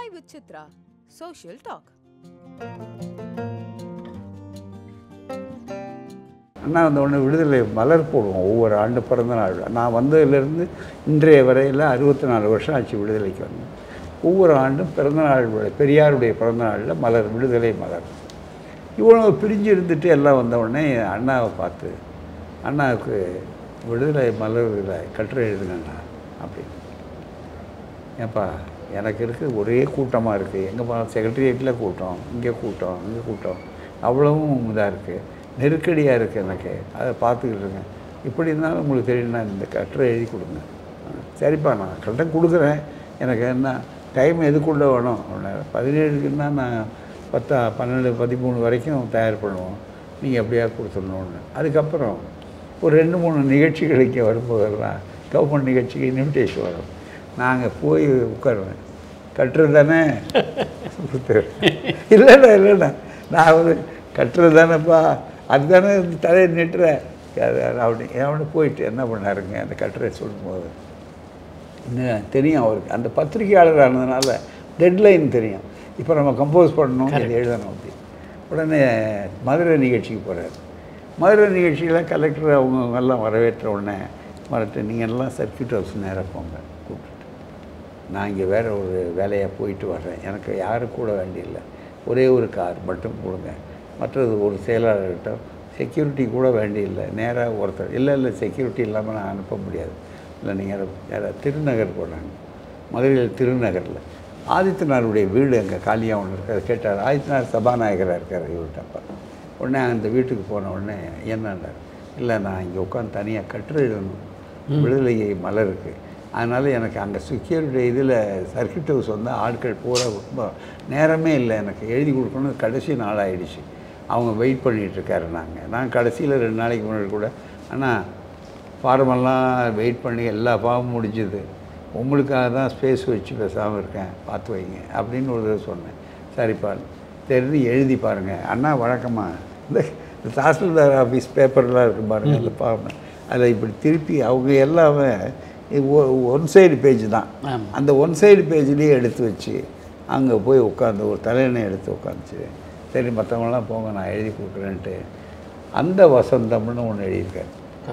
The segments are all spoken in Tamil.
Chai with Chitra. Social talk. அண்ணா வந்த உடனே விடுதலை மலர் போடுவோம் ஒவ்வொரு ஆண்டு பிறந்த நாள் நான் வந்ததுலேருந்து இன்றைய வரையில் அறுபத்தி நாலு வருஷம் ஆச்சு விடுதலைக்கு வந்தேன் ஒவ்வொரு ஆண்டும் பிறந்த நாள் விழா, பெரியாருடைய பிறந்த நாளில் மலர் விடுதலை மலர் இவ்வளோ பிரிஞ்சு இருந்துட்டு எல்லாம் வந்த உடனே அண்ணாவை பார்த்து அண்ணாவுக்கு விடுதலை மலரில் கட்டுரை எழுதுங்கண்ணா அப்படின்னு ஏப்பா எனக்கு இருக்குது ஒரே கூட்டமாக இருக்குது எங்கே போனாலும் செக்ரட்டரியேட்டில் கூட்டம் இங்கே கூட்டம் இங்கே கூட்டம் அவ்வளவும் இதாக இருக்குது நெருக்கடியாக இருக்குது எனக்கு அதை பார்த்துக்கிட்டு இருக்கேன் இப்படி இருந்தாலும் உங்களுக்கு தெரியும்னா இந்த கட்டுரை எழுதி கொடுங்க ஆ, சரிப்பா நான் கரெக்டாக கொடுக்குறேன் எனக்கு என்ன டைம் எதுக்குள்ளே வேணும் அப்படின்னாரு பதினேழுக்குன்னா நான் பத்தா பன்னெண்டு பதிமூணு வரைக்கும் தயார் பண்ணுவோம் நீங்கள் எப்படியா கொடுத்துடணும்னு அதுக்கப்புறம் ஒரு ரெண்டு மூணு நிகழ்ச்சிகளுக்கு வரும்போதெல்லாம் கவர்மெண்ட் நிகழ்ச்சிக்கு இன்விடேஷன் வரும் நாங்கள் போய் உட்காருவேன் கட்டுறது தானே இல்லைடா இல்லைடா நான் வந்து கட்டுறது தானேப்பா அதுதானே தலையை நிட்டுற அது அது அப்படி அவனு போயிட்டு என்ன பண்ணாருங்க அந்த கட்டுரை சொல்லும்போது இன்னும் தெரியும் அவருக்கு அந்த பத்திரிகையாளர் ஆனதுனால டெட்லைன் தெரியும் இப்போ நம்ம கம்போஸ் பண்ணணும் இது எழுதணும் அப்படி உடனே மதுரை நிகழ்ச்சிக்கு போகிறார் மதுரை நிகழ்ச்சியில் கலெக்டர் அவங்க எல்லாம் வரவேற்ற உடனே வரட்டு நீங்கள் எல்லாம் சர்க்கியூட் ஹவுஸ் நேராக போங்க கூப்பிட்டுட்டு நான் இங்கே வேறு ஒரு வேலையாக போயிட்டு வர்றேன் எனக்கு யாரும் கூட வேண்டியில்லை ஒரே ஒரு கார் மட்டும் கொடுங்க மற்றது ஒரு செயலாளர்கிட்ட செக்யூரிட்டி கூட வேண்டியில்லை நேராக ஒருத்தர் இல்லை இல்லை செக்யூரிட்டி இல்லாமல் நான் அனுப்ப முடியாது இல்லை நீங்கள் யாரா திருநகர் போனாங்க மதுரையில் திருநகரில் ஆதித்தனாருடைய வீடு அங்கே காலியாக ஒன்று இருக்கு அதை கேட்டார் ஆதித்தனார் சபாநாயகராக இருக்கார் இவர்கிட்ட அப்போ உடனே அந்த வீட்டுக்கு போன உடனே என்னன்னார் இல்லை நான் இங்கே உட்காந்து தனியாக கட்டுரை எழுதணும் விடுதலையை மலருக்கு அதனால் எனக்கு அங்கே செக்யூரிட்டி இதில் சர்க்கியூட் ஹவுஸ் வந்து ஆட்கள் பூரா ரொம்ப நேரமே இல்லை எனக்கு எழுதி கொடுக்கணும் கடைசி நாள் ஆயிடுச்சு அவங்க வெயிட் பண்ணிகிட்டு இருக்காரு நாங்கள் நான் கடைசியில் ரெண்டு நாளைக்கு முன்னாடி கூட ஆனால் ஃபார்மெல்லாம் வெயிட் பண்ணி எல்லா ஃபார்மும் முடிஞ்சுது உங்களுக்காக தான் ஸ்பேஸ் வச்சு பேசாமல் இருக்கேன் பார்த்து வைங்க அப்படின்னு ஒரு தடவை சொன்னேன் சரிப்பா தெரிஞ்சு எழுதி பாருங்கள் அண்ணா வழக்கமாக இந்த இந்த தாசில்தார் ஆஃபீஸ் பேப்பர்லாம் இருக்கு பாருங்க அந்த ஃபார்ம் அதில் இப்படி திருப்பி அவங்க எல்லாமே ஒன் சைடு பேஜ் தான் ஆமாம். அந்த ஒன் சைடு பேஜ்லேயே எடுத்து வச்சு அங்கே போய் உட்காந்து ஒரு தலையணை எடுத்து உட்காந்துச்சு சரி மற்றவங்களாம் போங்க நான் எழுதி கொடுக்குறேன்ட்டு அந்த வசந்தம்னு ஒன்று எழுதியிருக்காரு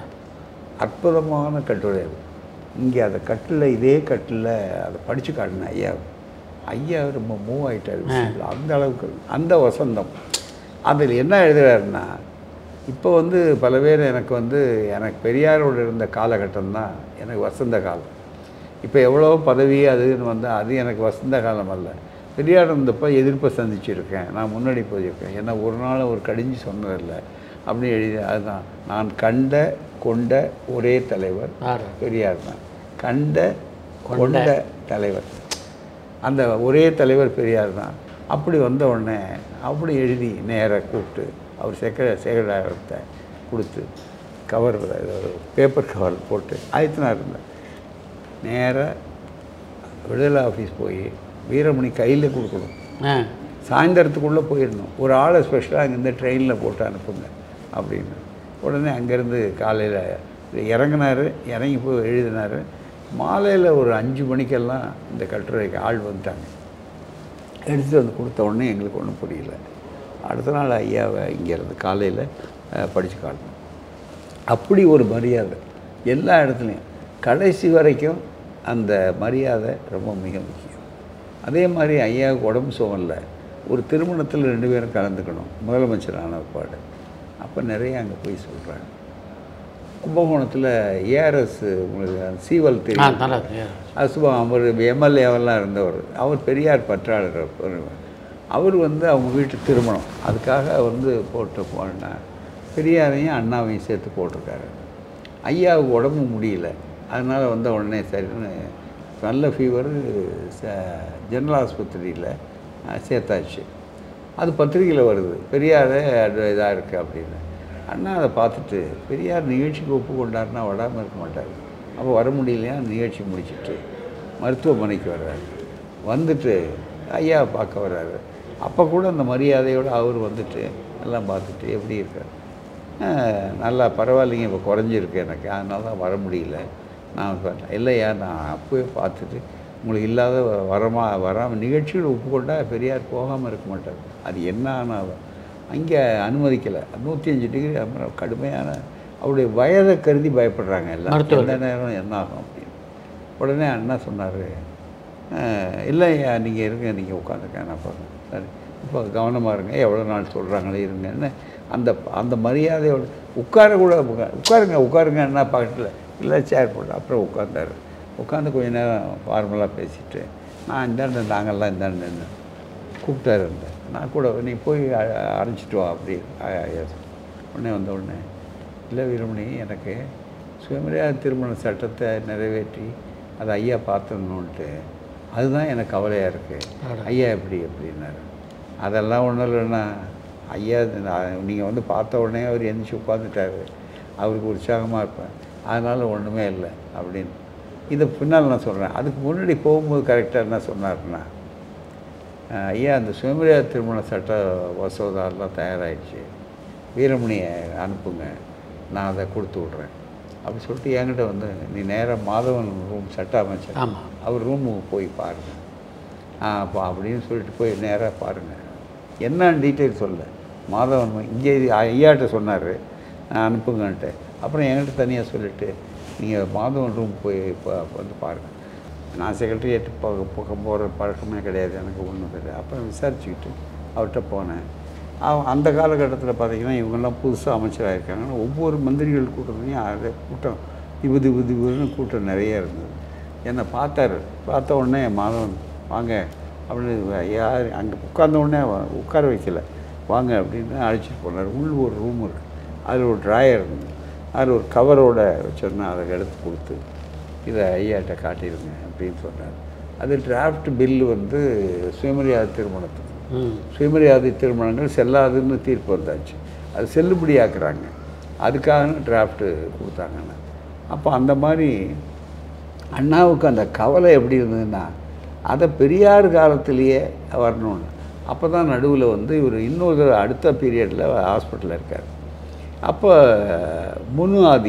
அற்புதமான கட்டுரை அது இங்கே அந்த கட்டில் இதே கட்டில் அதை படித்து காட்டினேன் ஐயா ஐயா ரொம்ப மூவ் ஆகிட்டார் விஷயத்தில் அந்த அளவுக்கு அந்த வசந்தம் அதில் என்ன எழுதுறாருன்னா இப்போ வந்து பல பேர் எனக்கு வந்து எனக்கு பெரியாரோடு இருந்த காலகட்டம் தான் எனக்கு வசந்த காலம் இப்போ எவ்வளோ பதவி அதுன்னு வந்தால் அது எனக்கு வசந்த காலம் அல்ல பெரியார் இருந்தப்போ எதிர்ப்பை சந்திச்சிருக்கேன் நான் முன்னாடி போயிருக்கேன் ஏன்னா ஒரு நாள் ஒரு கடிஞ்சு சொன்னதில்லை அப்படி எழுதி அதுதான் நான் கண்ட கொண்ட ஒரே தலைவர் யாரு? பெரியார் தான் கண்ட கொண்ட தலைவர் அந்த ஒரே தலைவர் பெரியார் தான் அப்படி வந்த உடனே அப்படி எழுதி நேராக கூப்பிட்டு அவர் செக்க சேகரத்தை கொடுத்து கவர் பேப்பர் கவர் போட்டு ஆயத்தினார் இருந்தார் நேராக விடுதலை ஆஃபீஸ் போய் வீரமணி கையில் கொடுக்கணும் ஆ சாயந்தரத்துக்குள்ளே போயிடணும் ஒரு ஆளை ஸ்பெஷலாக அங்கேருந்து ட்ரெயினில் போட்டு அனுப்புங்க அப்படின்னு உடனே அங்கேருந்து காலையில் இறங்கினார் இறங்கி போய் எழுதினார் மாலையில் ஒரு அஞ்சு மணிக்கெல்லாம் இந்த கட்டுரைக்கு ஆள் வந்துட்டாங்க எடுத்துட்டு வந்து கொடுத்த உடனே எங்களுக்கு ஒன்றும் புரியல அடுத்த நாள் ஐயாவை இங்கேருந்து காலையில் படித்து காட்டணும் அப்படி ஒரு மரியாதை எல்லா இடத்துலையும் கடைசி வரைக்கும் அந்த மரியாதை ரொம்ப மிக முக்கியம் அதே மாதிரி ஐயாவுக்கு உடம்பு சுகமில்லை ஒரு திருமணத்தில் ரெண்டு பேரும் கலந்துக்கணும் முதலமைச்சர் ஆன பாடு அப்போ நிறைய அங்கே போய் சொல்கிறாங்க கும்பகோணத்தில் ஏஆர்எஸ் உங்களுக்கு அந்த சீவல் ஆ தெரியும் நல்லா இருக்கு. அது சும்மா அவர் எம்எல்ஏவெல்லாம் இருந்தவர் அவர் பெரியார் பற்றாளர் அவர். அவர் வந்து அவங்க வீட்டு திருமணம் அதுக்காக வந்து போட்டு போனா பெரியாரையும் அண்ணாவையும் சேர்த்து போட்டிருக்காரு ஐயாவுக்கு உடம்பு முடியல அதனால் வந்த உடனே சரின்னு நல்ல ஃபீவர் ஜெனரல் ஆஸ்பத்திரியில் சேர்த்தாச்சு அது பத்திரிக்கையில் வருது பெரியாரே இதாக இருக்குது அப்படின்னு அண்ணா அதை பார்த்துட்டு பெரியார் நிகழ்ச்சிக்கு ஒப்புக்கொண்டாருன்னா வராமல் இருக்க மாட்டார் அப்போ வர முடியலையா நிகழ்ச்சி முடிச்சிட்டு மருத்துவமனைக்கு வர்றாரு வந்துட்டு ஐயாவை பார்க்க வர்றாரு அப்போ கூட அந்த மரியாதையோடு அவர் வந்துட்டு எல்லாம் பார்த்துட்டு எப்படி இருக்கார் "அஹ், நல்லா பரவாயில்லைங்க இப்போ குறைஞ்சிருக்கு எனக்கு அதனால தான் வர முடியல நான் சொன்னேன் இல்லையா நான் அப்போவே பார்த்துட்டு உங்களுக்கு இல்லாத வரமா வராமல் நிகழ்ச்சிகள் ஒப்புக்கொண்டா பெரியார் போகாமல் இருக்க மாட்டார் அது என்ன ஆனாலும் அங்கே அனுமதிக்கலை நூற்றி அஞ்சு டிகிரி அப்புறம் கடுமையான அவருடைய வயதை கருதி பயப்படுறாங்க எல்லாம் மருத்துவர்கள். எந்த நேரம் என்ன ஆகும் அப்படின்னு உடனே அண்ணா சொன்னார் இல்லையா நீங்கள் இருங்க நீங்கள் உட்காந்துருங்க நான் பார்க்குறேன் சரி இப்போ கவனமாக இருங்க எவ்வளோ நாள் சொல்கிறாங்களே இருங்கன்னு அந்த அந்த மரியாதையோட உட்கார கூட உட்கா- உட்காருங்க உட்காருங்க என்ன பக்கத்தில் இல்லை சேர் போட்டு அப்புறம் உட்காந்தாரு உட்காந்து கொஞ்ச நேரம் ஃபார்மலாக பேசிட்டு நான் இந்தாண்ட நாங்கள்லாம் இந்தாண்ட நின்னு. கூப்பிட்டாரு இருந்தேன் நான் கூட நீ போய் அ- அரைச்சிட்டு வா அப்படி அ- அ- உடனே வந்த உடனே இல்லை வீரமணி எனக்கு சுயமரியாதை திருமண சட்டத்தை நிறைவேற்றி அதை ஐயா பார்த்துடணுன்ட்டு அதுதான் எனக்கு கவலையாக இருக்குது ஐயா எப்படி அப்படின்னாரு அதெல்லாம் ஒன்றும் இல்லைண்ணா ஐயா நீங்கள் வந்து பார்த்த உடனே அவர் எந்திரிச்சு உட்காந்துட்டாரு அவருக்கு உற்சாகமாக இருப்பேன் அதனால் ஒன்றுமே இல்லை அப்படின்னு இதை பின்னால் நான் சொல்கிறேன் அதுக்கு முன்னாடி போகும்போது கரெக்டாக என்ன சொன்னாருன்னா அஹ் ஐயா அந்த சுயமரியாதை திருமண சட்ட மசோதாலாம் தயாராகிடுச்சு வீரமணியை அனுப்புங்க நான் அதை கொடுத்து விட்றேன் அப்படி சொல்லிட்டு என்கிட்ட வந்து நீ நேராக மாதவன் ரூம் சட்ட அமைச்சர் ஆமாம் அவர் ரூமுக்கு போய் பாருங்கள் ஆ அப்போ அப்படின்னு சொல்லிட்டு போய் நேராக பாருங்கள் என்னன்னு டீட்டெயில் சொல்ல மாதவன் இங்கே ஐயாட்ட சொன்னார் அனுப்புங்கன்ட்டு அப்புறம் என்கிட்ட தனியாக சொல்லிவிட்டு நீங்கள் மாதவன் ரூம் போய் இப்போ வந்து பாருங்கள் நான் செக்ரட்டரியேட் பக்கம் போகிற பழக்கமே கிடையாது எனக்கு ஒன்றும் கிடையாது அப்புறம் விசாரிச்சுக்கிட்டு அவர்கிட்ட போனேன் அவன் அந்த காலகட்டத்தில் பார்த்தீங்கன்னா இவங்கெல்லாம் புதுசாக அமைச்சராக இருக்காங்கன்னா ஒவ்வொரு மந்திரிகள் கூட்டத்துலையும் அது கூட்டம் திபு திபு திபுன்னு கூட்டம் நிறைய இருந்தது என்னை பார்த்தாரு பார்த்த உடனே மாதவன் வாங்க அப்படின்னு யார் அங்கே உட்கார்ந்த உடனே வ- உட்கார வைக்கல வாங்க அப்படின்னு அழைச்சிட்டு போனார் உள்ள ஒரு ரூம் இருக்குது அதில் ஒரு ட்ராயர் இருந்தது அதில் ஒரு கவரோட வச்சிருந்தேன் அதை எடுத்து கொடுத்து இதை ஐயாட்ட காட்டிடுங்க அப்படின்னு சொன்னார் அது டிராஃப்ட் பில்லு வந்து சுயமரியாதை திருமணத்துக்கு ம் சுயமரியாதை திருமணங்கள் செல்லாதுன்னு தீர்ப்பு வந்தாச்சு அது செல்லுபடியாக்குறாங்க அதுக்காக டிராஃப்ட்டு கொடுத்தாங்கன்னு அப்போ அந்த மாதிரி அண்ணாவுக்கு அந்த கவலை எப்படி இருந்ததுன்னா அதை பெரியார் காலத்திலேயே வரணும்னு அப்போ தான் நடுவில் வந்து இவர் இன்னொரு தடவை அடுத்த பீரியடில் ஹாஸ்பிட்டலில் இருக்கார் அப்போ முனு ஆதி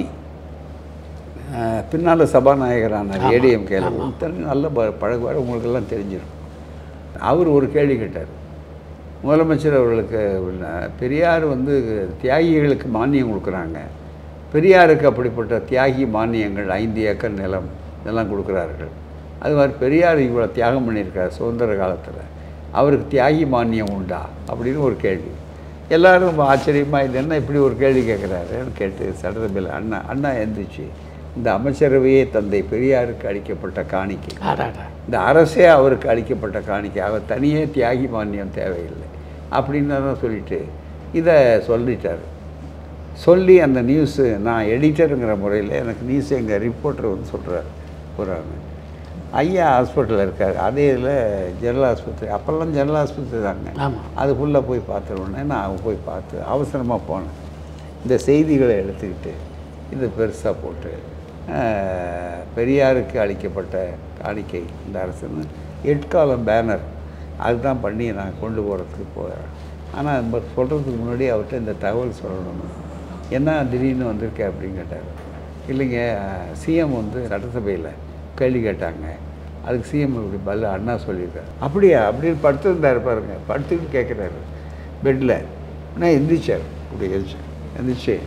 பின்னால் சபாநாயகரான ஏடிஎம் கேல நல்ல ப- பழகுவார் உங்களுக்கெல்லாம் தெரிஞ்சிருக்கும் அவர் ஒரு கேள்வி கேட்டார் முதலமைச்சர் அவர்களுக்கு உள்ள- பெரியார் வந்து தியாகிகளுக்கு மானியம் கொடுக்குறாங்க பெரியாருக்கு அப்படிப்பட்ட தியாகி மானியங்கள் ஐந்து ஏக்கர் நிலம் இதெல்லாம் கொடுக்குறார்கள் அது மாதிரி பெரியார் இவ்வளோ தியாகம் பண்ணியிருக்கார் சுதந்திர காலத்தில் அவருக்கு தியாகி மானியம் உண்டா அப்படின்னு ஒரு கேள்வி எல்லாரும் ரொம்ப ஆச்சரியமா இது என்ன இப்படி ஒரு கேள்வி கேட்குறாருன்னு கேட்டு சட்டசபையில் அண்ணா அண்ணா எந்திரிச்சு இந்த அமைச்சரவையே தந்தை பெரியாருக்கு அளிக்கப்பட்ட காணிக்கை அடாடா இந்த அரசே அவருக்கு அளிக்கப்பட்ட காணிக்கை அவர் தனியே தியாகி மானியம் தேவையில்லை அப்படின்னு தான் சொல்லிட்டு இதை சொல்லிட்டார் சொல்லி அந்த நியூஸு நான் எடிட்டருங்கிற முறையில் எனக்கு நியூஸ் எங்கள் ரிப்போர்ட்டர் வந்து சொல்கிறார் போகிறாங்க ஐயா ஹாஸ்பிட்டலில் இருக்கார் அதே இதில் ஜெனரல் ஆஸ்பத்திரி அப்போல்லாம் ஜெனரல் ஆஸ்பத்திரி தாங்க ஆமாம் அதுக்குள்ளே போய் பார்த்த உடனே நான் போய் பார்த்து அவசரமாக போனேன் இந்த செய்திகளை எடுத்துக்கிட்டு இது பெருசாக போட்டு அஹ், பெரியாருக்கு அளிக்கப்பட்ட காணிக்கை இந்த அரசுன்னு எட்காலம் பேனர் அதுதான் பண்ணி நான் கொண்டு போகிறதுக்கு போகிறேன் ஆனால் நம்ம சொல்கிறதுக்கு முன்னாடி அவர்கிட்ட இந்த தகவல் சொல்லணும் என்ன திடீர்னு வந்திருக்கேன் அப்படின்னு கேட்டார் இல்லைங்க சிஎம் வந்து சட்டசபையில் கேள்வி கேட்டாங்க அதுக்கு சிஎம் இப்படி பதில் அண்ணா சொல்லியிருக்காரு அப்படியா அப்படின்னு படுத்திருந்தாரு பாருங்க படுத்துக்கிட்டு கேட்குறாரு பெட்டில் நான் எந்திரிச்சார் இப்படி எந்திரிச்சு எந்திரிச்சு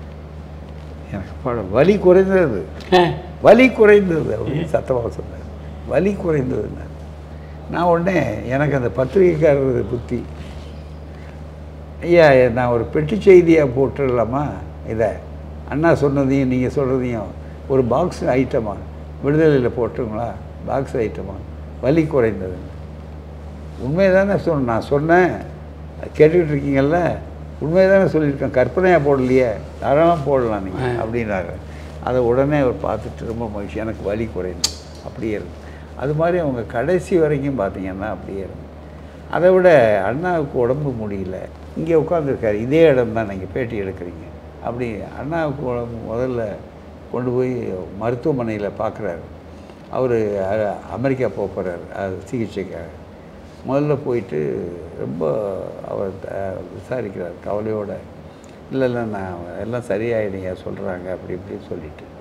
எனக்கு படம் வலி குறைந்தது வலி குறைந்தது அப்படின்னு சத்தமாக சொன்னார் வலி குறைந்ததுன்னா நான் உடனே எனக்கு அந்த பத்திரிகைக்காரர் புத்தி ஐயா நான் ஒரு பெட்டி செய்தியாக போட்டுடலாமா இதை அண்ணா சொன்னதையும் நீங்கள் சொல்கிறதையும் ஒரு பாக்ஸ் ஐட்டமா விடுதலையில் போட்டுங்களா பாக்ஸ் ஐட்டமா வலி குறைந்தது உண்மையை தானே சொன்ன நான் சொன்னேன் கேட்டுக்கிட்டு இருக்கீங்கல்ல உண்மையை தானே சொல்லியிருக்கேன் கற்பனையாக போடலையே தாராளம் போடலாம் நீங்கள் அப்படின்னாரு அதை உடனே அவர் பார்த்துட்டு ரொம்ப மகிழ்ச்சி எனக்கு வலி குறைந்தது அப்படியே இருக்கு அது மாதிரி அவங்க கடைசி வரைக்கும் பார்த்தீங்கன்னா அப்படியே இருக்கு அதை விட அண்ணாவுக்கு உடம்பு முடியல இங்கே உட்காந்துருக்காரு இதே இடம் தான் நீங்கள் பேட்டி எடுக்கிறீங்க அப்படி அண்ணாவுக்கு உடம்பு முதல்ல கொண்டு போய் மருத்துவமனையில் பார்க்குறாரு அவர் அமெரிக்கா போக போகிறார் அது சிகிச்சைக்காக முதல்ல போயிட்டு ரொம்ப அவர் த- விசாரிக்கிறார் கவலையோட இல்லை இல்லை நான் எல்லாம் சரியாயிடுங்க சொல்கிறாங்க அப்படி இப்படின்னு சொல்லிட்டு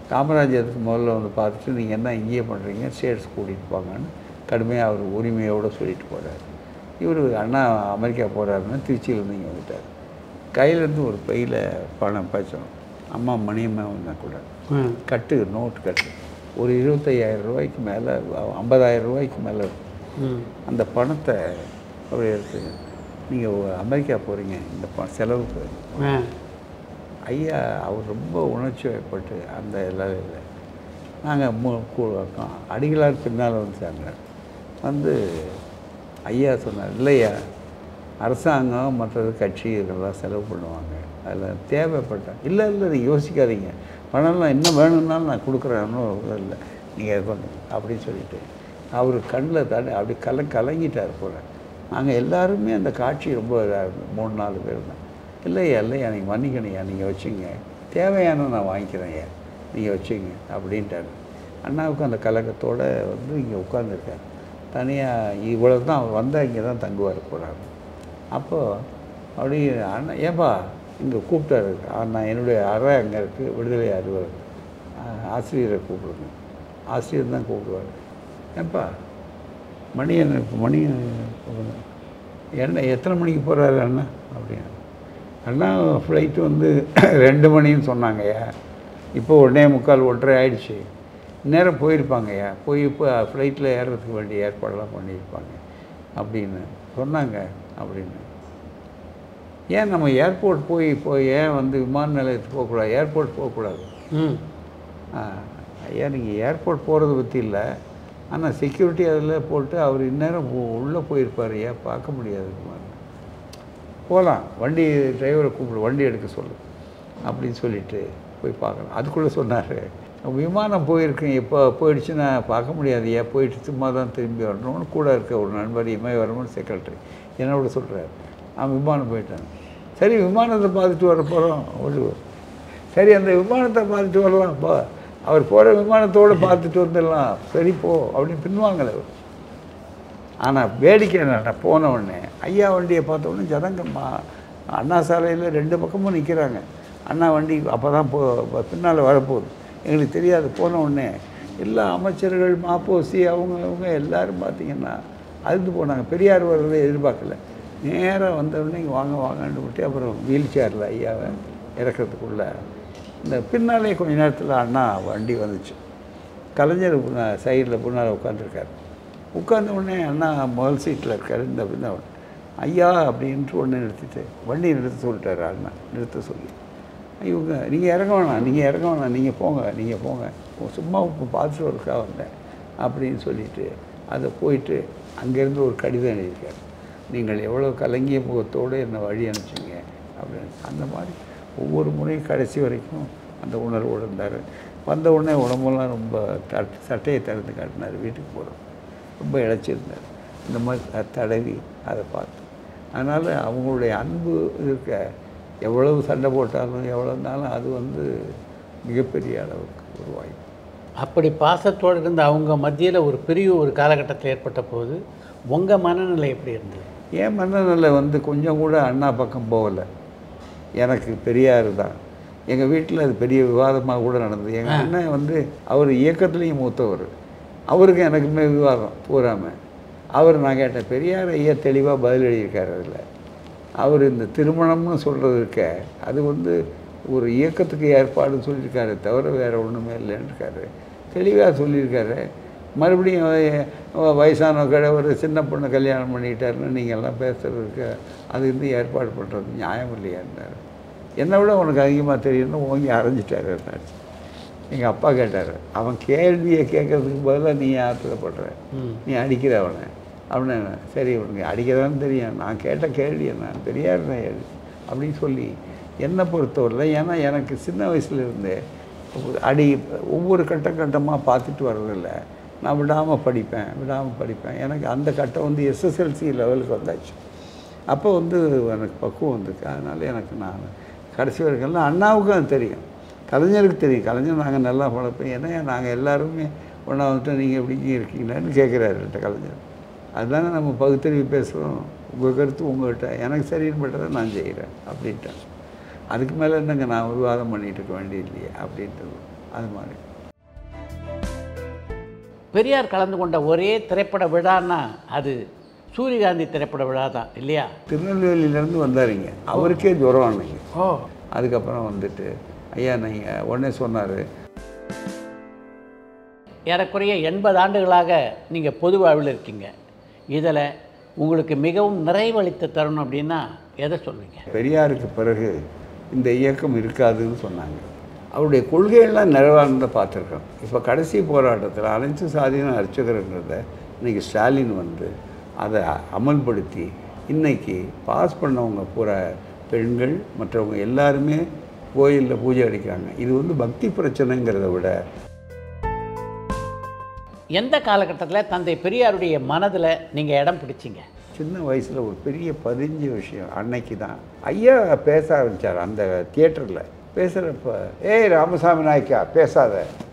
காமராஜருக்கு முதல்ல வந்து பார்த்துட்டு நீங்கள் என்ன இங்கேயே பண்ணுறீங்க ஸ்டேட்ஸ் கூட்டிகிட்டு போங்கன்னு கடுமையாக அவர் உரிமையோடு சொல்லிட்டு போகிறார் இவர் அண்ணா அமெரிக்கா போகிறாருன்னு திருச்சியிலேருந்து இங்கே வந்துட்டார் கையிலேருந்து ஒரு பையில் பணம் பச்சோம் அம்மா மணியம்மா வந்தால் கூட ம் கட்டு நோட்டு கட்டு ஒரு இருபத்தையாயிரம் ரூபாய்க்கு மேலே ஐம்பதாயிரம் ரூபாய்க்கு மேலே இருக்கும் ம் அந்த பணத்தை அவர் எடுத்து நீங்கள் அமெரிக்கா போகிறீங்க இந்த ப செலவுக்கு ஆ ஐயா அவர் ரொம்ப உணர்ச்சி வயப்பட்டு அந்த லெவலில் நாங்கள் மூ கூ- அடிகளார் பின்னால் வந்துட்டாங்க வந்து ஐயா சொன்னார் இல்லையா அரசாங்கம் மற்றது கட்சி இதெல்லாம் செலவு பண்ணுவாங்க அதில் தேவைப்பட்ட இல்லை இல்லை நீங்கள் யோசிக்காதீங்க பணம்லாம் இன்னும் வேணும்னாலும் நான் கொடுக்குறேன்னு இல்லை நீங்கள் இது பண்ணுங்க அப்படின்னு சொல்லிட்டு அவர் கண்ணில் தண்ணி அப்படி கல கலங்கிட்டார் போல நாங்கள் எல்லாருமே அந்த காட்சி ரொம்ப இதாக இருந்தது மூணு நாலு பேர் தான் இல்லையா இல்லையா நீங்கள் மன்னிக்கணையா நீங்கள் வச்சுங்க தேவையான நான் வாங்கிக்கிறேன்யா நீங்கள் வச்சுங்க அப்படின்ட்டாரு அண்ணாவுக்கு அந்த கலக்கத்தோடு வந்து இங்கே உட்காந்துருக்கார் தனியாக இவ்வளோ தான் அவர் வந்தால் இங்கே தான் தங்குவார் போகிறாங்க அப்போது அப்படி அண்ணா ஏப்பா இங்கே கூப்பிட்டாரு அண்ணா என்னுடைய அறை அங்கே இருக்குது விடுதலை அலுவலர் ஆ- ஆசிரியரை கூப்பிடுங்க ஆசிரியர் தான் கூப்பிடுவார் ஏப்பா மணி என்ன இப்போ மணி கூப்பிடுங்க. என்ன எத்தனை மணிக்கு போகிறாரு அண்ணா அப்படின்னு அண்ணா ஃப்ளைட்டு வந்து ரெண்டு மணின்னு சொன்னாங்கய்யா இப்போ ஒன்றே முக்கால் ஒன்றரை ஆயிடுச்சு நேரம் போயிருப்பாங்கய்யா போய் இப்போ ஃப்ளைட்டில் ஏறுறதுக்கு வேண்டிய ஏற்பாடெல்லாம் பண்ணியிருப்பாங்க அப்படின்னு சொன்னாங்க அப்படின்னு ஏன் நம்ம ஏர்போர்ட் போய் இப்போ ஏன் வந்து விமான நிலையத்துக்கு போகக்கூடாது ஏர்போர்ட் போகக்கூடாது ம் ஆ, ஐயா நீங்கள் ஏர்போர்ட் போகிறத பற்றி இல்லை ஆனால் செக்யூரிட்டி அதில் போட்டு அவர் இந்நேரம் உள்ளே போயிருப்பார் ஐயா பார்க்க முடியாது போகலாம் வண்டி டிரைவரை கூப்பிடு வண்டி எடுக்க சொல்லு அப்படின்னு சொல்லிட்டு போய் பார்க்கலாம் அதுக்குள்ளே சொன்னார் விமானம் போயிருக்கேன் எப்போ போயிடுச்சுன்னா பார்க்க முடியாது ஏன் போயிட்டு சும்மா தான் திரும்பி வரணும்னு கூட இருக்க ஒரு நண்பர் இமயவரமன் செக்ரட்டரி என்னோட சொல்கிறார் அவன் விமானம் போயிட்டான் சரி விமானத்தை பார்த்துட்டு வர போகிறோம் ஒரு சரி அந்த விமானத்தை பார்த்துட்டு வரலாம் போ அவர் போகிற விமானத்தோடு பார்த்துட்டு வந்துடலாம் சரி போ அப்படின்னு பின்வாங்கலை அவர் ஆனால் வேடிக்கை என்னன்னா போன உடனே ஐயா வண்டியை பார்த்த உடனே ஜனங்கம்மா அண்ணா சாலையில் ரெண்டு பக்கமும் நிற்கிறாங்க அண்ணா வண்டி அப்போ தான் போ பின்னால் வரப்போகுது எங்களுக்கு தெரியாது போன உடனே எல்லா அமைச்சர்கள் மாப்போசி அவங்க அவங்க எல்லாரும் பார்த்தீங்கன்னா அழுது போனாங்க பெரியார் வர்றதை எதிர்பார்க்கல நேராக வந்த உடனே இங்க வாங்க வாங்கன்னு விட்டு அப்புறம் வீல் சேரில் ஐயாவை இறக்கிறதுக்குள்ள இந்த பின்னாலே கொஞ்ச நேரத்தில் அண்ணா வண்டி வந்துச்சு கலைஞர் சைடில் முன்னால் உட்காந்துருக்காரு உட்கார்ந்த உடனே அண்ணா முதல் சீட்டில் இருக்கார் இந்த அப்படின்னா ஐயா அப்படின்ட்டு ஒன்று நிறுத்திட்டு வண்டி நிறுத்த சொல்லிட்டாரு அண்ணா நிறுத்த சொல்லி இவங்க நீங்கள் இறங்க வேணாம் நீங்கள் இறங்க வேணாம் நீங்கள் போங்க நீங்கள் போங்க சும்மா இப்போ பார்த்துட்டு ஒருக்கா வந்தேன் அப்படின்னு சொல்லிட்டு அதை போயிட்டு அங்கேருந்து ஒரு கடிதம் எழுதியிருக்காரு நீங்கள் எவ்வளோ கலங்கிய முகத்தோடு என்னை வழி அனுப்பிச்சிங்க அப்படின்னு அந்த மாதிரி ஒவ்வொரு முறையும் கடைசி வரைக்கும் அந்த உணர்வோடு இருந்தார் வந்த உடனே உடம்பெல்லாம் ரொம்ப தட் சட்டையை திறந்து காட்டினார் வீட்டுக்கு போகிறோம் ரொம்ப இழைச்சிருந்தார் இந்த மாதிரி த- தடவி அதை பார்த்து அதனால் அவங்களுடைய அன்பு இருக்க எவ்வளவு சண்டை போட்டாலும் எவ்வளோ இருந்தாலும் அது வந்து மிகப்பெரிய அளவுக்கு ஒரு வாய்ப்பு அப்படி பாசத்தோடு இருந்த அவங்க மத்தியில் ஒரு பெரிய ஒரு காலகட்டத்தில் ஏற்பட்ட போது உங்கள் மனநிலை எப்படி இருந்தது என் மனநிலை வந்து கொஞ்சம் கூட அண்ணா பக்கம் போகலை எனக்கு பெரியார் தான் எங்கள் வீட்டில் அது பெரிய விவாதமாக கூட நடந்தது எங்கள் அண்ணன் வந்து அவர் இயக்கத்துலேயும் மூத்தவர் அவருக்கு எனக்குமே விவாதம் பூராம அவர் நான் கேட்டேன் பெரியார் ஐயா தெளிவாக பதில் எழுதியிருக்காரு அதில் அவர் இந்த திருமணம்னு சொல்கிறது இருக்க அது வந்து ஒரு இயக்கத்துக்கு ஏற்பாடுன்னு சொல்லியிருக்காரு தவிர வேறு ஒன்றுமே இல்லைன்னு இருக்காரு தெளிவாக சொல்லியிருக்காரு மறுபடியும் வய- வயசான கிழவர் சின்ன பொண்ணு கல்யாணம் பண்ணிக்கிட்டாருன்னு நீங்கள் எல்லாம் பேசுறதுக்கு அது வந்து ஏற்பாடு பண்ணுறது நியாயம் இல்லையான்னாரு என்னை விட உனக்கு அதிகமாக தெரியும்னு ஓங்கி அரைஞ்சிட்டாரு என்னாச்சு எங்கள் அப்பா கேட்டார் அவன் கேள்வியை கேட்கறதுக்கு பதிலாக நீ ஆத்திரப்படுற ம் நீ அடிக்கிற அவனை அவனை சரி உனக்கு அடிக்கதான்னு தெரியும் நான் கேட்ட கேள்வி என்ன பெரியார் தான் எழுதி அப்படின்னு சொல்லி என்னை பொறுத்தவரையில் ஏன்னா எனக்கு சின்ன வயசுல இருந்தே ஒரு அடி ஒவ்வொரு கட்டம் கட்டமாக பார்த்துட்டு வர்றதில்ல நான் விடாமல் படிப்பேன் விடாமல் படிப்பேன் எனக்கு அந்த கட்டம் வந்து எஸ்எஸ்எல்சி லெவலுக்கு வந்தாச்சு அப்போ வந்து எனக்கு பக்குவம் வந்துருக்கு அதனால் எனக்கு நான் கடைசி வரைக்கும் அண்ணாவுக்கும் அது தெரியும் கலைஞருக்கு தெரியும் கலைஞர் நாங்கள் நல்லா வளர்ப்போம் ஏன்னா நாங்கள் எல்லாருமே ஒன்றா வந்துட்டு நீங்கள் எப்படி இருக்கீங்களான்னு கேட்குறாரு என்கிட்ட கலைஞர் அதுதானே நம்ம பகுத்தறிவு பேசுகிறோம் உங்கள் கருத்து உங்கள்கிட்ட எனக்கு சரின்னு பட்டதை நான் செய்கிறேன் அப்படின்ட்டேன் அதுக்கு மேலே என்னங்க நான் விவாதம் பண்ணிட்டு இருக்க வேண்டியது இல்லையே அப்படின்றது அது மாதிரி பெரியார் கலந்து கொண்ட ஒரே திரைப்பட விழான்னா அது சூரியகாந்தி திரைப்பட விழா தான் இல்லையா திருநெல்வேலியிலேருந்து வந்தாருங்க அவருக்கே ஜுரம் அன்னைக்கு ஓ அதுக்கப்புறம் வந்துட்டு ஐயா நீங்கள் உடனே சொன்னார் ஏறக்குறைய எண்பது ஆண்டுகளாக நீங்கள் பொது வாழ்வில் இருக்கீங்க இதில் உங்களுக்கு மிகவும் நிறைவளித்த தருணம் அப்படின்னா எதை சொல்வீங்க பெரியாருக்கு பிறகு இந்த இயக்கம் இருக்காதுன்னு சொன்னாங்க அவருடைய கொள்கையெல்லாம் நிறைவானதை பார்த்துருக்கோம் இப்போ கடைசி போராட்டத்தில் அனைத்து சாதியின அர்ச்சகருங்கிறத இன்னைக்கு ஸ்டாலின் வந்து அதை அமல்படுத்தி இன்னைக்கு பாஸ் பண்ணவங்க பூரா பெண்கள் மற்றவங்க எல்லாருமே கோயிலில் பூஜை அடிக்கிறாங்க இது வந்து பக்தி பிரச்சனைங்கிறத விட எந்த காலகட்டத்தில் தந்தை பெரியாருடைய மனதில் நீங்கள் இடம் பிடிச்சிங்க சின்ன வயசில் ஒரு பெரிய பதிஞ்ச விஷயம் அன்னைக்கு தான் ஐயா பேச ஆரம்பித்தார் அந்த தியேட்டரில் பேசுகிறப்ப ஏய் ராமசாமி நாய்க்கா பேசாத